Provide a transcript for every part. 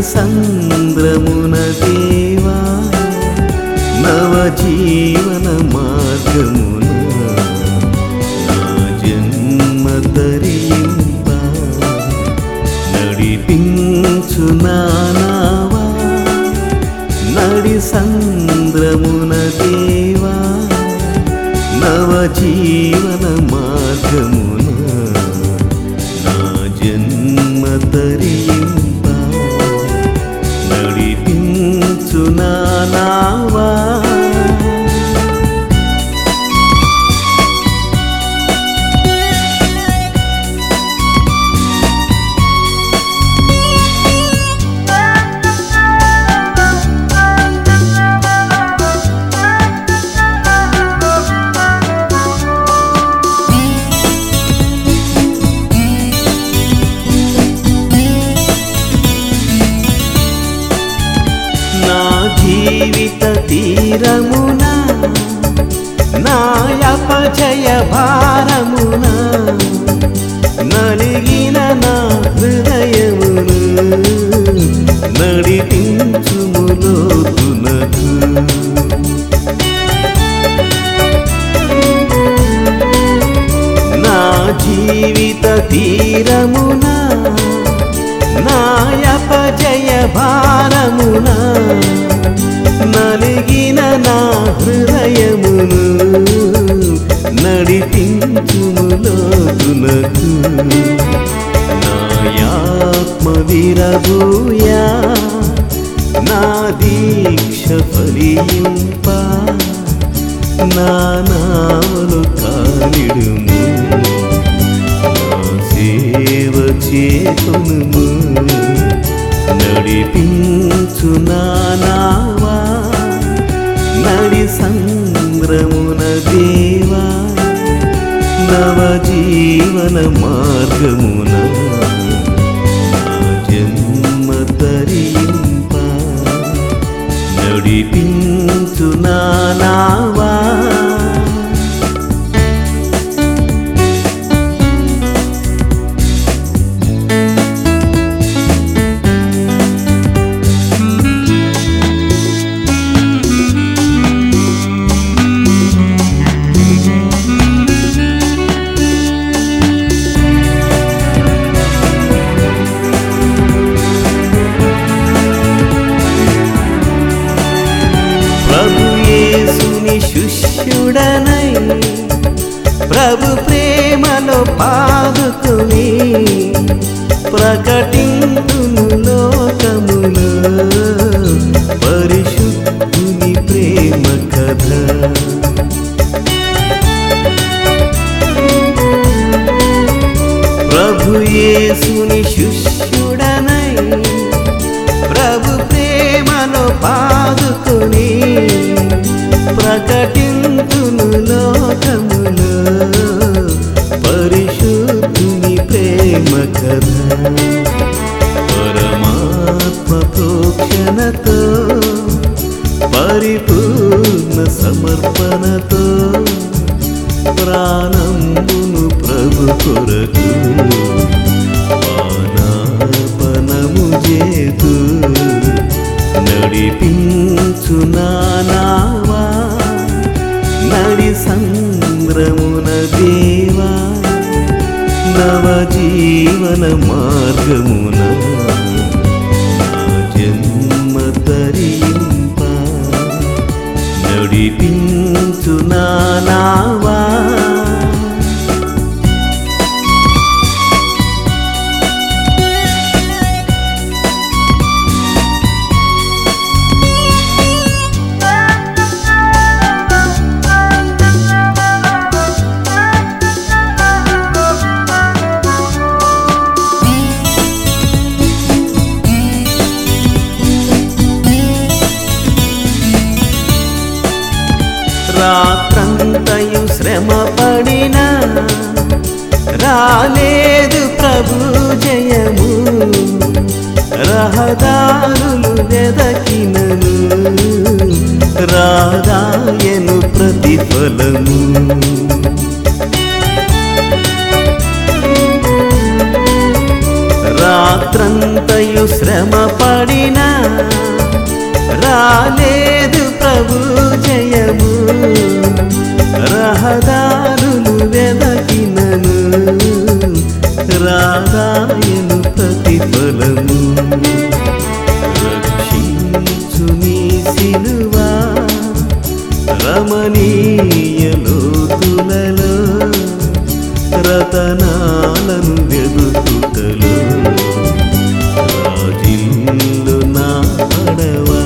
సంద్రమున దేవా నవ జీవన మార్గమున నా జన్మ తరింప నడిపించు నానావా నడి సంద్రమున దేవా నవ జీవన మార్గమున నా జన్మ తరింప నడిపించు నానావా నా జీవిత తీరమున నాయపజయ భారమున నలిగిన నా హృదయమును నడిపించుములోతునకు నా జీవిత తీరమున నాయపజయ భారమున నలిగిన నా హృదయమును నడిపించుములోతునకు నాయాత్మ విరబూయా నా దీక్ష ఫలింప నా నావలు కాలిడుము నా సేవ చేతును నడిపించు నానావా నడి సంద్రమున దేవా నవ జీవన మార్గమున నా జన్మ తరింప నడిపించు నానావా ప్రభు యేసుని శిష్యుడనై ప్రభు ప్రేమలో పాదుకుని ప్రకటింతును లోకములో పరిశుద్ధుని ప్రేమ కథ ప్రభు యేసుని శిష్యుడనై ప్రభు ప్రేమను పాదుకుని ప్రకటింతును లోకములో పరిశుద్ధుని ప్రేమ కథ పరమాత్మ ప్రోక్షణతో పరిపూర్ణ సమర్పణతో ప్రాణమును ప్రభు కొరకు పానాపనము చేతు నడిపించు నానావా నడి సంద్రమున దేవా నవ జీవన మార్గమున నా జన్మ తరింప నడిపించు నానావా రాత్రంతయు శ్రమ పడిన రాలేదు ప్రభు జయము రహదారులు వెదకినను రాదాయను ప్రతిఫలము రాత్రంతయు శ్రమ పడి పడినా రాలేదు ప్రభు జయము రహదారులు వెదకినను రాదాయను ప్రతిఫలము రక్షించు నీ సిలువా రమణీయ లోతులలో రతనాలను వెదుకుటలో రాజిల్లు నా పడవా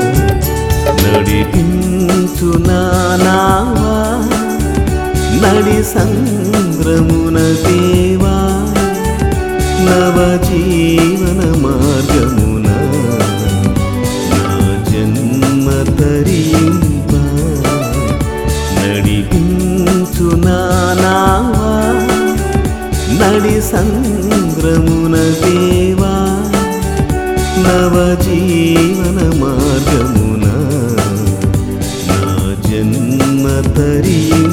నడిపించు నా నావా నడి సంద్రమున దేవా నవ జీవన మార్గమున నా జన్మ తరింప నడిపించు నా నావా నడి సంద్రమున దేవా నవ జీవన మార్గమున నా జన్మ తరింప